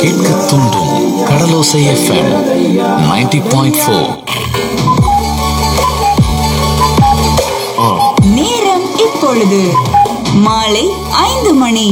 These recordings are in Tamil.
கேட்க தூண்டும் கடலோசை எஃப்எம் 90.4 பாயிண்ட் ஃபோர் நேரம் இப்பொழுது மாலை ஐந்து மணி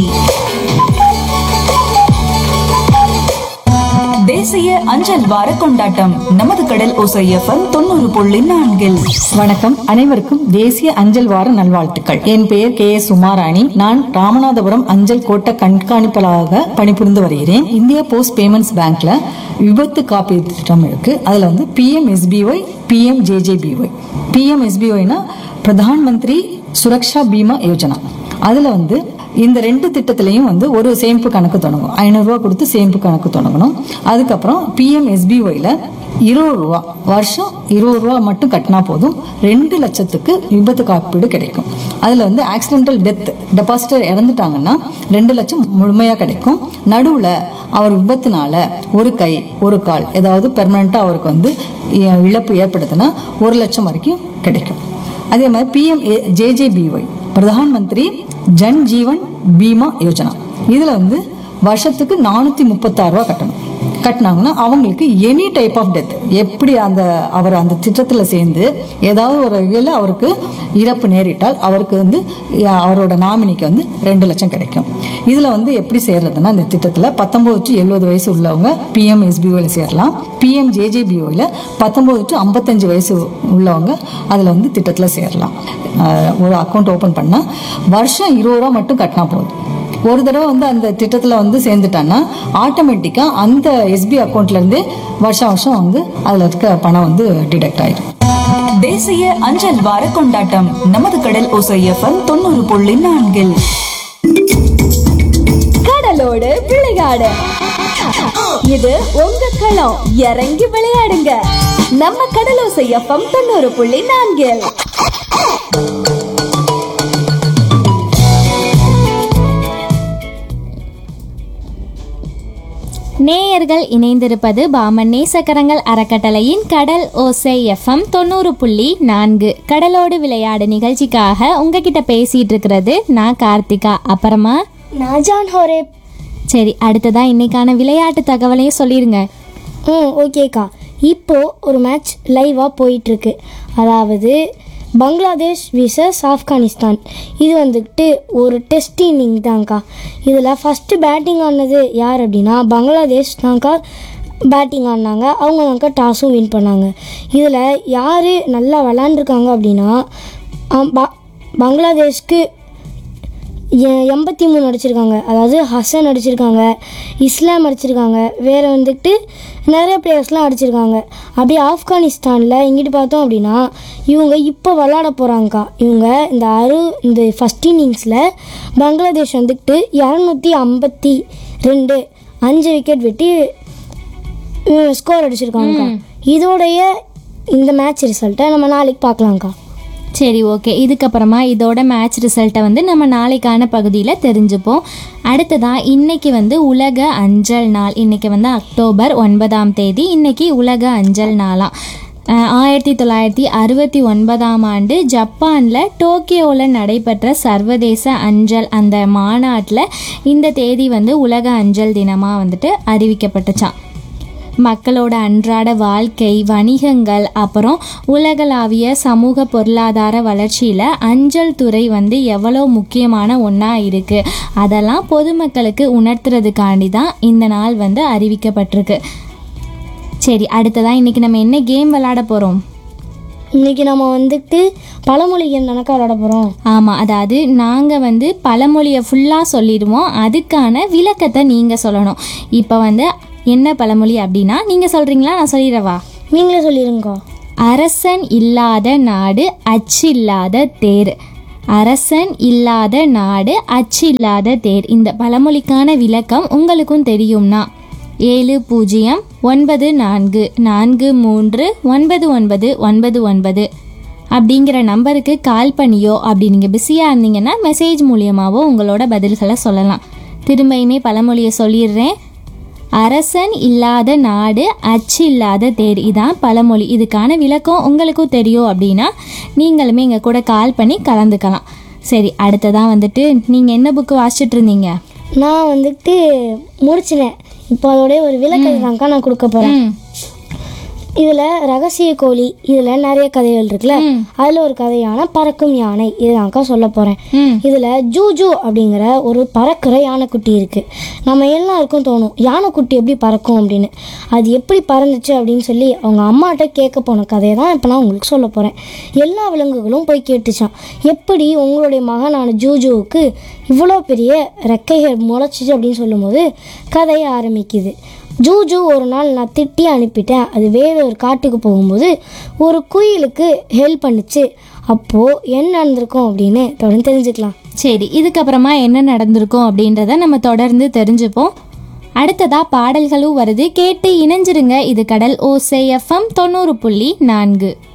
தேசிய அஞ்சல் வார கொண்டாட்டம் நமது கடல் ஓசை எஃப்எம் தொண்ணூறு புள்ளி நான்கில் வணக்கம் அனைவருக்கும் தேசிய அஞ்சல் வார நல்வாழ்த்துக்கள் என் பெயர் கே எஸ் உமாராணி நான் ராமநாதபுரம் அஞ்சல் கோட்ட கண்காணிப்பாளராக பணிபுரிந்து வருகிறேன் இந்தியா போஸ்ட் பேமெண்ட்ஸ் பேங்க்ல விபத்து காப்பீடு திட்டம் இருக்கு அதுல வந்து P M S B Y P M J J B Y P M எஸ்பிஒய்னா பிரதான் மந்திரி சுரக்ஷா பீமா யோஜனா அதுல வந்து இந்த ரெண்டு திட்டத்திலையும் வந்து ஒரு சேமிப்பு கணக்கு தொடங்கும் ஐநூறுரூவா கொடுத்து சேமிப்பு கணக்கு தொடங்கணும் அதுக்கப்புறம் பிஎம் எஸ்பிஒய்ல இருபது ரூபா வருஷம் இருபது ரூபா மட்டும் கட்டினா போதும் ரெண்டு லட்சத்துக்கு விபத்து காப்பீடு கிடைக்கும் அதில் வந்து ஆக்சிடென்டல் டெத் டெபாசிட்டர் இறந்துட்டாங்கன்னா ரெண்டு லட்சம் முழுமையாக கிடைக்கும் நடுவில் அவர் விபத்துனால ஒரு கை ஒரு கால் ஏதாவது பெர்மனண்ட்டாக அவருக்கு வந்து இ- இழப்பு ஏற்படுதுன்னா ஒரு லட்சம் வரைக்கும் கிடைக்கும் அதே மாதிரி பிஎம் ஜேஜேபிஒய் பிரதான் மந்திரி ஜன் ஜீவன் பீமா யோஜனா இதுல வந்து வருஷத்துக்கு நானூத்தி முப்பத்தாறு ரூபா கட்டணும் கட்டினாங்கன்னா அவங்களுக்கு எனி டைப் ஆஃப் டெத் எப்படி அந்த அவர் அந்த திட்டத்தில் சேர்ந்து ஏதாவது ஒரு வகையில் அவருக்கு இறப்பு நேரிட்டால் அவருக்கு வந்து அஹ், அவரோட நாமினிக்கு வந்து ரெண்டு லட்சம் கிடைக்கும் இதில் வந்து எப்படி சேர்றதுன்னா இந்த திட்டத்தில் பத்தொம்போது டு எழுபது வயசு உள்ளவங்க பிஎம் எஸ்பிஓவில் சேரலாம் பிஎம் ஜேஜேபிஓவில் பத்தொம்போது டு ஐம்பத்தஞ்சு வயசு உள்ளவங்க அதில் வந்து திட்டத்தில் சேரலாம் அஹ், ஒரு அக்கௌண்ட் ஓப்பன் பண்ணால் வருஷம் இருபது ரூபா மட்டும் கட்டினா போதும் ஒரு தடவை வந்து அந்த திட்டத்தில் வந்து சேர்ந்துட்டான்னா ஆட்டோமேட்டிக்காக அந்த எஸ்பி அக்கௌண்ட்லேருந்து வருஷம் வருஷம் வந்து அதில் இருக்க பணம் வந்து டிடெக்ட் ஆயிடும் தேசிய அஞ்சல் வார கொண்டாட்டம் நமது கடல் ஓசை எஃப்எம் தொண்ணூறு புள்ளி நான்கில் கடலோடு விளையாடு இது உங்க களம் இறங்கி விளையாடுங்க நம்ம கடலோசை எஃப்எம் தொண்ணூறு புள்ளி நான்கில் நேயர்கள் இணைந்திருப்பது பாமன் நேசக்கரங்கள் அறக்கட்டளையின் கடல் ஓசை எஃப்எம் தொண்ணூறு புள்ளி நான்கு கடலோடு விளையாடு நிகழ்ச்சிக்காக உங்ககிட்ட பேசிட்டு இருக்கிறது நான் கார்த்திகா அப்புறமா நான் ஜான் ஹோரேப் சரி அடுத்ததா இன்னைக்கான விளையாட்டு தகவலையும் சொல்லிருங்க ம் ஓகேக்கா இப்போ ஒரு மேட்ச் லைவாக போயிட்டுருக்கு அதாவது பங்களாதேஷ் விசஸ் ஆப்கானிஸ்தான் இது வந்துட்டு ஒரு டெஸ்ட் இன்னிங் தான்க்கா இதில் ஃபஸ்ட்டு பேட்டிங் ஆனது யார் அப்படின்னா பங்களாதேஷ் தான்க்கா பேட்டிங் ஆடினாங்க அவங்க தான்க்கா டாஸும் வின் பண்ணாங்க இதில் யார் நல்லா விளாண்டுருக்காங்க அப்படின்னா ஆம், ப- பங்களாதேஷ்க்கு எ- எண்பத்தி மூணு அடிச்சிருக்காங்க அதாவது ஹசன் அடிச்சிருக்காங்க இஸ்லாம் அடிச்சிருக்காங்க வேறு வந்துட்டு நிறைய பிளேயர்ஸ்லாம் அடிச்சிருக்காங்க அப்படியே ஆப்கானிஸ்தானில் இங்கிட்டு பார்த்தோம் அப்படின்னா இவங்க இப்போ விளாட போகிறாங்கக்கா இவங்க இந்த அறு இந்த ஃபஸ்ட் இன்னிங்ஸில் பங்களாதேஷ் வந்துட்டு இரநூத்தி ஐம்பத்தி ரெண்டு அஞ்சு விக்கெட் விட்டு ஸ்கோர் அடிச்சிருக்காங்கக்கா இதோடைய இந்த மேட்ச் ரிசல்ட்டை நம்ம நாளைக்கு பார்க்கலாம்க்கா சரி ஓகே இதுக்கப்புறமா இதோட மேட்ச் ரிசல்ட்டை வந்து நம்ம நாளைக்கான பகுதியில் தெரிஞ்சுப்போம் அடுத்ததாக இன்னைக்கு வந்து உலக அஞ்சல் நாள் இன்னைக்கு வந்து அக்டோபர் ஒன்பதாம் தேதி இன்னைக்கு உலக அஞ்சல் நாளாம் அஹ் ஆயிரத்தி தொள்ளாயிரத்தி அறுபத்தி ஒன்பதாம் ஆண்டு ஜப்பானில் டோக்கியோவில் நடைபெற்ற சர்வதேச அஞ்சல் அந்த மாநாட்டில் இந்த தேதி வந்து உலக அஞ்சல் தினமாக வந்துட்டு அறிவிக்கப்பட்டுச்சான் மக்களோட அன்றாட வாழ்க்கை வணிகங்கள் அப்புறம் உலகளாவிய சமூக பொருளாதார வளர்ச்சியில் அஞ்சல் துறை வந்து எவ்வளோ முக்கியமான ஒன்றா இருக்குது அதெல்லாம் பொதுமக்களுக்கு உணர்த்துறதுக்காண்டி தான் இந்த நாள் வந்து அறிவிக்கப்பட்டிருக்கு சரி அடுத்ததான் இன்னைக்கு நம்ம என்ன கேம் விளையாட போகிறோம் இன்னைக்கு நம்ம வந்துட்டு பழமொழி கணக்காக விளாட போகிறோம் ஆமாம் அதாவது நாங்கள் வந்து பழமொழியை ஃபுல்லாக சொல்லிடுவோம் அதுக்கான விளக்கத்தை நீங்கள் சொல்லணும் இப்போ வந்து என்ன பழமொழி அப்படின்னா நீங்கள் சொல்கிறீங்களா நான் சொல்லிடவா நீங்களே சொல்லிடுங்கக்கா அரசன் இல்லாத நாடு அச்சில்லாத தேர் அரசன் இல்லாத நாடு அச்சில்லாத தேர் இந்த பழமொழிக்கான விளக்கம் உங்களுக்கும் தெரியும்னா ஏழு பூஜ்ஜியம் ஒன்பது நான்கு நான்கு மூன்று ஒன்பது ஒன்பது ஒன்பது ஒன்பது அப்படிங்கிற நம்பருக்கு கால் பண்ணியோ அப்படி நீங்கள் பிஸியாக இருந்தீங்கன்னா மெசேஜ் மூலியமாகவோ உங்களோட பதில்களை சொல்லலாம் திரும்பியுமே பழமொழியை சொல்லிடுறேன் அரசன் இல்லாத நாடு அச்சு இல்லாத தேர் இதான் பழமொழி இதுக்கான விளக்கம் உங்களுக்கும் தெரியும் அப்படின்னா நீங்களுமே எங்கள் கூட கால் பண்ணி கலந்துக்கலாம் சரி அடுத்ததான் வந்துட்டு நீங்கள் என்ன புக்கு வாசிச்சுட்டு இருந்தீங்க நான் வந்துட்டு முடிச்சினேன் இப்போ அதோடைய ஒரு விளக்கத்தை தான்க்கா நான் கொடுக்க போறேன் ம் இதுல ரகசிய கோழி இதுல நிறைய கதைகள் இருக்குல்ல அதுல ஒரு கதையான பறக்கும் யானை இதுதான்க்கா சொல்ல போறேன் ம் இதுல ஜூஜு அப்படிங்கிற ஒரு பறக்கிற யானைக்குட்டி இருக்கு நம்ம எல்லாருக்கும் தோணும் யானைக்குட்டி எப்படி பறக்கும் அப்படின்னு அது எப்படி பறந்துச்சு அப்படின்னு சொல்லி அவங்க அம்மாட்ட கேட்க போன கதையை தான் இப்போ நான் உங்களுக்கு சொல்ல போறேன் எல்லா விலங்குகளும் போய் கேட்டுச்சான் எப்படி உங்களுடைய மகனான ஜூஜுவுக்கு இவ்வளோ பெரிய ரெக்கைகள் முளைச்சிச்சு அப்படின்னு சொல்லும்போது கதையை ஆரம்பிக்குது ஜூஜு ஒரு நாள் நான் திட்டி அனுப்பிட்டேன் அது வேற ஒரு காட்டுக்கு போகும்போது ஒரு குயிலுக்கு ஹெல்ப் பண்ணுச்சு அப்போது என்ன நடந்திருக்கும் அப்படின்னு தொடர்ந்து தெரிஞ்சுக்கலாம் சரி இதுக்கப்புறமா என்ன நடந்திருக்கும் அப்படின்றத நம்ம தொடர்ந்து தெரிஞ்சுப்போம் அடுத்ததா பாடல்களும் வருது கேட்டு இணைஞ்சிருங்க இது கடல் ஓசை எஃப்எம் தொண்ணூறு புள்ளி நான்கு